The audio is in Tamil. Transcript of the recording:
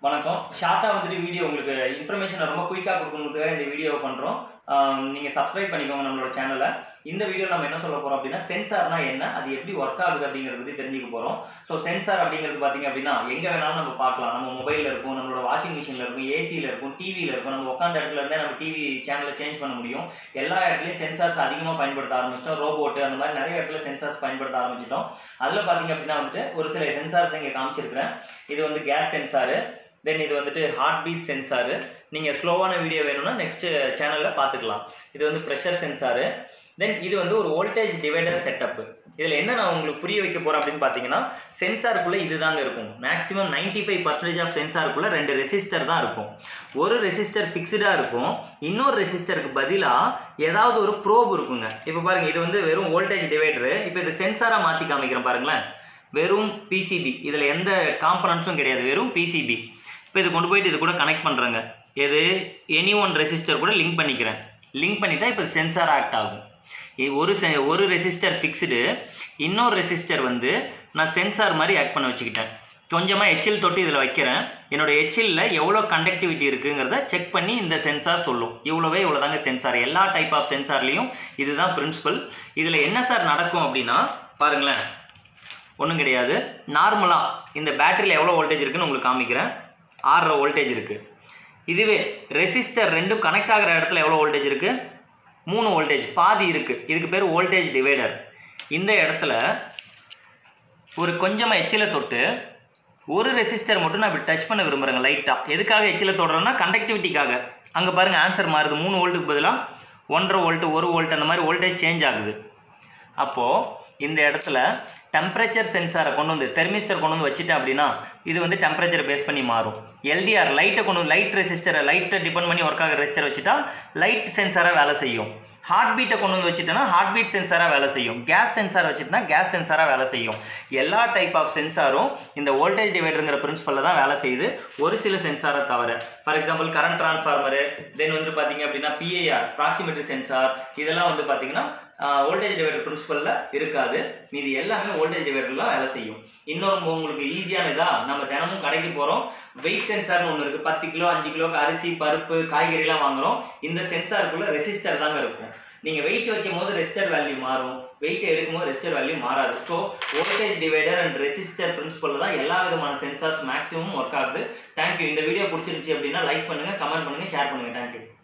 வணக்கம் ஷார்ட்டாக வந்துட்டு வீடியோ உங்களுக்கு இன்ஃபர்மேஷனை ரொம்ப குயிக்காக கொடுக்கணுன்றதுக்காக இந்த வீடியோவை பண்ணுறோம் நீங்கள் சப்ஸ்கிரைப் பண்ணிக்கோங்க நம்மளோட சேனலை இந்த வீடியோ நம்ம என்ன சொல்ல போகிறோம் அப்படின்னா சென்சார்னா என்ன அது எப்படி ஒர்க் ஆகுது அப்படிங்கிறத பற்றி தெரிஞ்சுக்க போகிறோம் ஸோ சென்சார் அப்படிங்கிறது பார்த்தீங்க அப்படின்னா எங்கே வேணாலும் நம்ம பார்க்கலாம் நம்ம மொபைலில் இருக்கும் நம்மளோட வாஷிங் மிஷினில் இருக்கும் ஏசியில் இருக்கும் டிவியில் இருக்கும் நம்ம உட்காந்த இடத்துல இருந்தே நம்ம டிவி சேனலை சேஞ்ச் பண்ண முடியும் எல்லா இடத்துலையும் சென்சார்ஸ் அதிகமாக பயன்படுத்த ஆரம்பிச்சிட்டோம் ரோபோட்டு அந்த மாதிரி நிறைய இடத்துல சென்சார்ஸ் பயன்படுத்த ஆரம்பிச்சிட்டோம் அதில் பார்த்தீங்க அப்படின்னா வந்துட்டு ஒரு சில சென்சார்ஸ் இங்கே காமிச்சிருக்கிறேன் இது வந்து கேஸ் சென்சாரு தென் இது வந்துட்டு ஹார்ட் பீட் சென்சாரு நீங்கள் ஸ்லோவான வீடியோ வேணும்னா நெக்ஸ்ட் சேனலில் பார்த்துக்கலாம் இது வந்து ப்ரெஷர் சென்சாரு தென் இது வந்து ஒரு வோல்டேஜ் டிவைடர் செட்டப்பு இதில் என்ன நான் உங்களுக்கு புரிய வைக்க போகிறேன் அப்படின்னு பார்த்தீங்கன்னா சென்சாருக்குள்ளே இதுதாங்க இருக்கும் maximum ninety five percentage of சென்சாருக்குள்ளே ரெண்டு ரெசிஸ்டர் தான் இருக்கும் ஒரு ரெசிஸ்டர் ஃபிக்ஸ்டாக இருக்கும் இன்னொரு ரெசிஸ்டருக்கு பதிலாக ஏதாவது ஒரு ப்ரோப் இருக்குங்க இப்போ பாருங்கள் இது வந்து வெறும் வோல்டேஜ் டிவைடரு இப்போ இது சென்சாராக மாற்றி காமிக்கிறேன் பாருங்களேன் வெறும் பிசிபி இதில் எந்த காம்பனன்ஸும் கிடையாது வெறும் பிசிபி இப்போ இது கொண்டு போயிட்டு இது கூட கனெக்ட் பண்ணுறேங்க எது எனி ஒன் ரெசிஸ்டர் கூட லிங்க் பண்ணிக்கிறேன் லிங்க் பண்ணிட்டா இப்போ சென்சார் ஆக்ட் ஆகும் இ- ஒரு செ ஒரு ரெசிஸ்டர் ஃபிக்ஸ்டு இன்னொரு ரெசிஸ்டர் வந்து நான் சென்சார் மாதிரி ஆக்ட் பண்ண வச்சுக்கிட்டேன் கொஞ்சமாக எச்சில் தொட்டு இதில் வைக்கிறேன் என்னோட எச்சிலில் எவ்வளோ கண்டக்டிவிட்டி இருக்குங்கிறத செக் பண்ணி இந்த சென்சார் சொல்லும் இவ்வளோவே இவ்வளோ தாங்க சென்சார் எல்லா டைப் ஆஃப் சென்சார்லேயும் இதுதான் பிரின்சிபல் இதில் என்ன சார் நடக்கும் அப்படின்னா பாருங்களேன் ஒன்றும் கிடையாது நார்மலாக இந்த பேட்டரியில் எவ்வளோ வோல்டேஜ் இருக்குன்னு உங்களுக்கு காமிக்கிறேன் ஆறரை வோல்டேஜ் இருக்குது இதுவே ரெசிஸ்டர் ரெண்டும் கனெக்ட் ஆகிற இடத்துல எவ்வளோ வோல்டேஜ் இருக்குது மூணு வோல்டேஜ் பாதி இருக்குது இதுக்கு பேர் வோல்டேஜ் டிவைடர் இந்த இடத்துல ஒரு கொஞ்சமாக எச்சில தொட்டு ஒரு ரெசிஸ்டர் மட்டும் நான் இப்படி டச் பண்ண விரும்புகிறேங்க லைட்டாக எதுக்காக எச்சில தொடுறேன்னா கண்டக்டிவிட்டிக்காக அங்கே பாருங்கள் ஆன்சர் மாறுது மூணு வோல்ட்டுக்கு பதிலாக ஒன்றரை வோல்ட்டு ஒரு வோல்ட் அந்த மாதிரி வோல்டேஜ் சேஞ்ச் ஆகுது அப்போது இந்த இடத்துல டெம்பரேச்சர் சென்சாரை கொண்டு வந்து தெர்மிஸ்டர் கொண்டு வந்து வச்சுட்டேன் அப்படின்னா இது வந்து டெம்பரேச்சர் பேஸ் பண்ணி மாறும் எல்டிஆர் லைட்டை கொண்டு வந்து லைட் ரெசிஸ்டரை லைட்டை டிபெண்ட் பண்ணி ஒர்க் ஆகிற ரெசிஸ்டர் வச்சுட்டா லைட் சென்சாராக வேலை செய்யும் ஹார்ட் பீட்டை கொண்டு வந்து வச்சுட்டேன்னா ஹார்ட் பீட் சென்சாராக வேலை செய்யும் கேஸ் சென்சார் வச்சுட்டுனா கேஸ் சென்சாராக வேலை செய்யும் எல்லா டைப் ஆஃப் சென்சாரும் இந்த வோல்டேஜ் டிவைடருங்கிற பிரின்சிபலில் தான் வேலை செய்யுது ஒரு சில சென்சாரை தவிர for example current transformer then வந்து பார்த்தீங்க அப்படின்னா பிஏஆர் ப்ராக்சிமெட்ரி சென்சார் இதெல்லாம் வந்து பார்த்தீங்கன்னா வோல்டேஜ் டிவைடர் பிரின்சிபலில் இருக்காது மீதி எல்லாமே வோல்டேஜ் டிவைடர்லாம் வேலை செய்யும் இன்னொரு உங்களுக்கு ஈஸியான இதா நம்ம தினமும் கடைக்கு போகிறோம் வெயிட் சென்சார்னு ஒன்று இருக்குது பத்து கிலோ அஞ்சு கிலோக்கு அரிசி பருப்பு காய்கறிலாம் வாங்குறோம் இந்த சென்சாருக்குள்ள ரெசிஸ்டர் தாங்க இருக்கும் நீங்கள் வெயிட் வைக்கும் போது ரெசிஸ்டர் வேல்யூ மாறும் வெயிட் எடுக்கும் போது ரெசிஸ்டர் வேல்யூ மாறாது so voltage divider and resistor principle தான் எல்லா விதமான சென்சார்ஸ் மேக்ஸிமம் ஒர்க் ஆகுது தேங்க்யூ இந்த வீடியோ பிடிச்சிருந்துச்சி அப்படின்னா லைக் பண்ணுங்கள் கமெண்ட் பண்ணுங்கள் ஷேர் பண்ணுங்கள் தேங்க்யூ